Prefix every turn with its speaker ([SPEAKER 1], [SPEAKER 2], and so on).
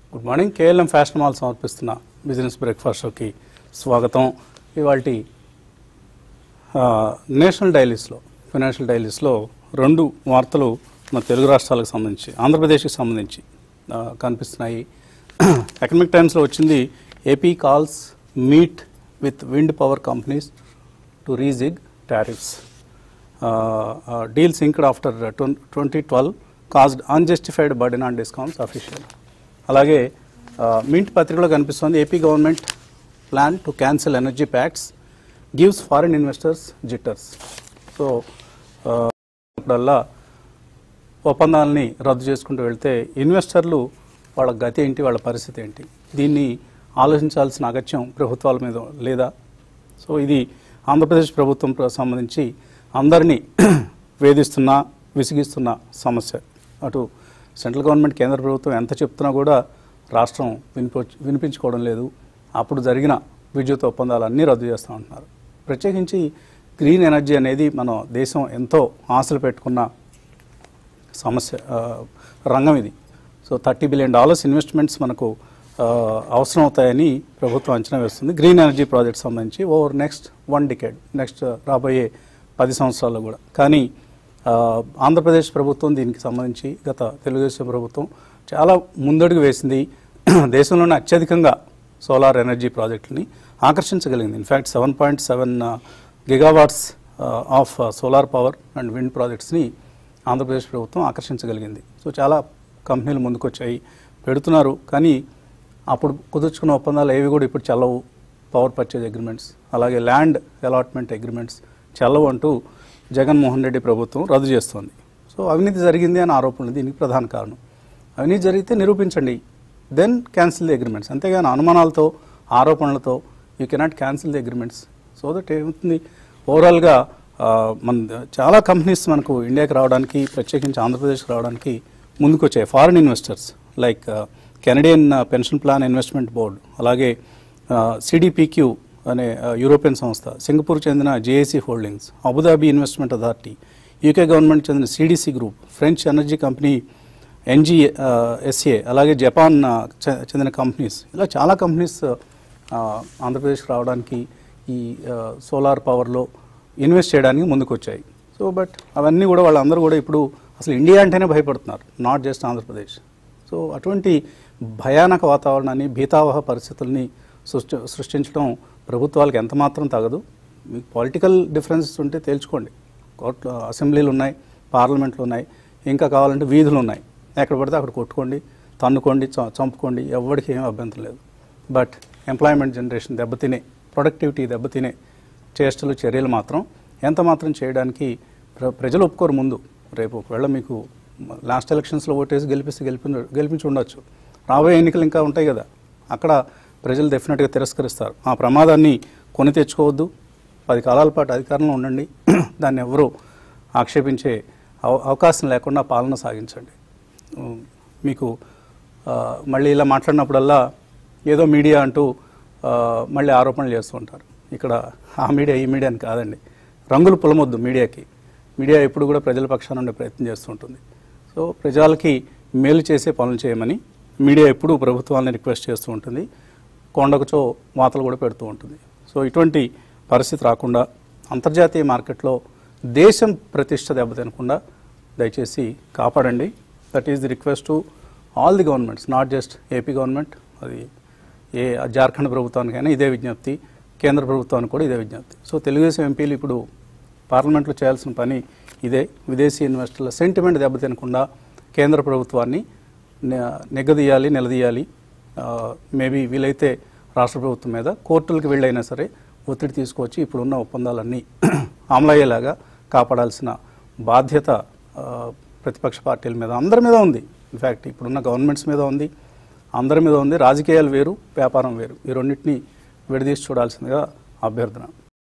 [SPEAKER 1] good morning KLM fashion mall సమర్పిస్తున్న business breakfast షోకి స్వాగతం ఇవాళ నేషనల్ డైలీస్లో ఫైనాన్షియల్ డైలీస్లో రెండు వార్తలు మన తెలుగు రాష్ట్రాలకు సంబంధించి ఆంధ్రప్రదేశ్కి సంబంధించి ఆ, కనిపిస్తున్నాయి ఎకనామిక్ టైమ్స్లో వచ్చింది AP calls meet with wind power companies to rejig tariffs deal signed after twenty twelve caused unjustified burden on discoms official అలాగే మింట్ పత్రికలో కనిపిస్తోంది AP government plan to cancel energy pacts gives foreign investors jitters so ఇప్పుడల్లా ఒప్పందాలని రద్దు చేసుకుంటూ వెళ్తే ఇన్వెస్టర్లు వాళ్ళ గతి ఏంటి వాళ్ళ పరిస్థితి ఏంటి దీన్ని ఆలోచించాల్సిన అగత్యం ప్రభుత్వాల మీద లేదా సో ఇది ఆంధ్రప్రదేశ్ ప్రభుత్వం ప్ర- సంబంధించి అందరినీ వేధిస్తున్న విసిగిస్తున్న సమస్య అటు సెంట్రల్ గవర్నమెంట్ కేంద్ర ప్రభుత్వం ఎంత చెప్తున్నా కూడా రాష్ట్రం వినిపో వినిపించుకోవడం లేదు అప్పుడు జరిగిన విద్యుత్ ఒప్పందాలు అన్నీ రద్దు చేస్తూ ఉంటున్నారు ప్రత్యేకించి గ్రీన్ ఎనర్జీ అనేది మన దేశం ఎంతో ఆశలు పెట్టుకున్న సమస్య ఆ, రంగం ఇది so thirty billion dollars investments మనకు ఆ, అవసరం అవుతాయని ప్రభుత్వం అంచనా వేస్తుంది గ్రీన్ ఎనర్జీ ప్రాజెక్ట్ సంబంధించి over next one decade next రాబోయే పది సంవత్సరాల్లో కూడా కానీ ఆ, ఆంధ్రప్రదేశ్ ప్రభుత్వం దీనికి సంబంధించి గత తెలుగుదేశం ప్రభుత్వం చాలా ముందడుగు వేసింది దేశంలోనే అత్యధికంగా సోలార్ ఎనర్జీ ప్రాజెక్టులని ఆకర్షించగలిగింది in fact seven point seven gigawatts of solar power and wind ప్రాజెక్ట్స్ని ఆంధ్రప్రదేశ్ ప్రభుత్వం ఆకర్షించగలిగింది సో చాలా కంపెనీలు ముందుకొచ్చాయి పెడుతున్నారు కానీ అప్పుడు కుదుర్చుకున్న ఒప్పందాలు ఏవి కూడా ఇప్పుడు చెల్లవు పవర్ పర్చేజ్ అగ్రిమెంట్స్ అలాగే ల్యాండ్ అలాట్మెంట్ అగ్రిమెంట్స్ చెల్లవు అంటూ జగన్మోహన్ రెడ్డి ప్రభుత్వం రద్దు చేస్తోంది సో అవినీతి జరిగింది అని ఆరోపణలు దీనికి ప్రధాన కారణం అవినీతి జరిగితే నిరూపించండి దెన్ క్యాన్సిల్ ది అగ్రిమెంట్స్ అంతేగాని అనుమానాలతో ఆరోపణలతో you cannot cancel the agreements so that ఏమవుతుంది ఓవరాల్గా ఆ, మన చాలా కంపెనీస్ మనకు ఇండియాకి రావడానికి ప్రత్యేకించి ఆంధ్రప్రదేశ్కి రావడానికి ముందుకు వచ్చాయి foreign investors like Canadian pension plan investment board అలాగే సిడిపిక్యూ అనే ఆ, యూరోపియన్ సంస్థ సింగపూర్ చెందిన GIC holdings Abu Dhabi investment authority UK government చెందిన CDC group French energy company Engie SA అలాగే జపాన్ ఆ, చె- చెందిన కంపెనీస్ ఇలా చాలా కంపెనీస్ ఆ, ఆంధ్రప్రదేశ్కి రావడానికి ఈ ఆ, సోలార్ పవర్లో ఇన్వెస్ట్ చేయడానికి ముందుకు వచ్చాయి సో బట్ అవన్నీ కూడా వాళ్ళందరూ కూడా ఇప్పుడు అసలు ఇండియా అంటేనే భయపడుతున్నారు నాట్ జస్ట్ ఆంధ్రప్రదేశ్ సో అటువంటి భయానక వాతావరణాన్ని భీతావహ పరిస్థితుల్ని సృష్టి సృష్టించడం ప్రభుత్వాలకు ఎంత మాత్రం తగదు మీకు పొలిటికల్ డిఫరెన్సెస్ ఉంటే తేల్చుకోండి కోర్టు అసెంబ్లీలు ఉన్నాయి పార్లమెంట్లు ఉన్నాయి ఇంకా కావాలంటే వీధులు ఉన్నాయి ఎక్కడ పడితే అక్కడ కొట్టుకోండి తన్నుకోండి చ- చంపుకోండి ఎవరికి ఏం అభ్యంతరం లేదు బట్ ఎంప్లాయ్మెంట్ జనరేషన్ దెబ్బతినే ప్రొడక్టివిటీ దెబ్బతినే చేష్టలు చర్యలు మాత్రం ఎంత మాత్రం చేయడానికి ప్ర- ప్రజలు ఒప్పుకోరు ముందు రేపు ఒకవేళ మీకు లాస్ట్ ఎలక్షన్స్లో ఓటేసి గెలిపిస్తే గెలిపి గెలిపించి ఉండొచ్చు రాబోయే ఎన్నికలు ఇంకా ఉంటాయి కదా అక్కడ ప్రజలు డెఫినెట్గా తిరస్కరిస్తారు ఆ ప్రమాదాన్ని కొని తెచ్చుకోవద్దు పది కాలాల పాటు అధికారంలో ఉండండి దాన్ని ఎవరూ ఆక్షేపించే అవ- అవకాశం లేకుండా పాలన సాగించండి ఉమ్, మీకు ఆ, మళ్ళీ ఇలా మాట్లాడినప్పుడల్లా ఏదో మీడియా అంటూ ఆ, మళ్ళీ ఆరోపణలు చేస్తూ ఉంటారు ఇక్కడ ఆ మీడియా ఈ మీడియా అని కాదండి రంగులు పులమొద్దు మీడియాకి మీడియా ఎప్పుడు కూడా ప్రజల పక్షాన ఉండే ప్రయత్నం చేస్తూ ఉంటుంది సో ప్రజలకి మేలు చేసే పనులు చేయమని మీడియా ఎప్పుడూ ప్రభుత్వాన్ని రిక్వెస్ట్ చేస్తూ ఉంటుంది కొండకుచో వాతలు కూడా పెడుతూ ఉంటుంది సో ఇటువంటి పరిస్థితి రాకుండా అంతర్జాతీయ మార్కెట్లో దేశం ప్రతిష్ట దెబ్బతినకుండా దయచేసి కాపాడండి that is the request to all the governments not just AP government అది ఏ జార్ఖండ్ ప్రభుత్వానికైనా ఇదే విజ్ఞప్తి కేంద్ర ప్రభుత్వానికి కూడా ఇదే విజ్ఞప్తి సో తెలుగుదేశం ఎంపీలు ఇప్పుడు పార్లమెంట్లో చేయాల్సిన పని ఇదే విదేశీ ఇన్వెస్టర్ల సెంటిమెంట్ దెబ్బతినకుండా కేంద్ర ప్రభుత్వాన్ని నె- నెగ్గదీయాలి నిలదీయాలి మేబీ వీలైతే రాష్ట్ర ప్రభుత్వం మీద కోర్టులకు వెళ్ళైనా సరే ఒత్తిడి తీసుకొచ్చి ఇప్పుడున్న ఒప్పందాలన్నీ అమలయ్యేలాగా కాపాడాల్సిన బాధ్యత ఆ, ప్రతిపక్ష పార్టీల మీద అందరి మీద ఉంది ఇన్ఫ్యాక్ట్ ఇప్పుడున్న గవర్నమెంట్స్ మీద ఉంది అందరి మీద ఉంది రాజకీయాలు వేరు వ్యాపారం వేరు ఈ రెండింటిని విడదీసి చూడాల్సిందిగా అభ్యర్థన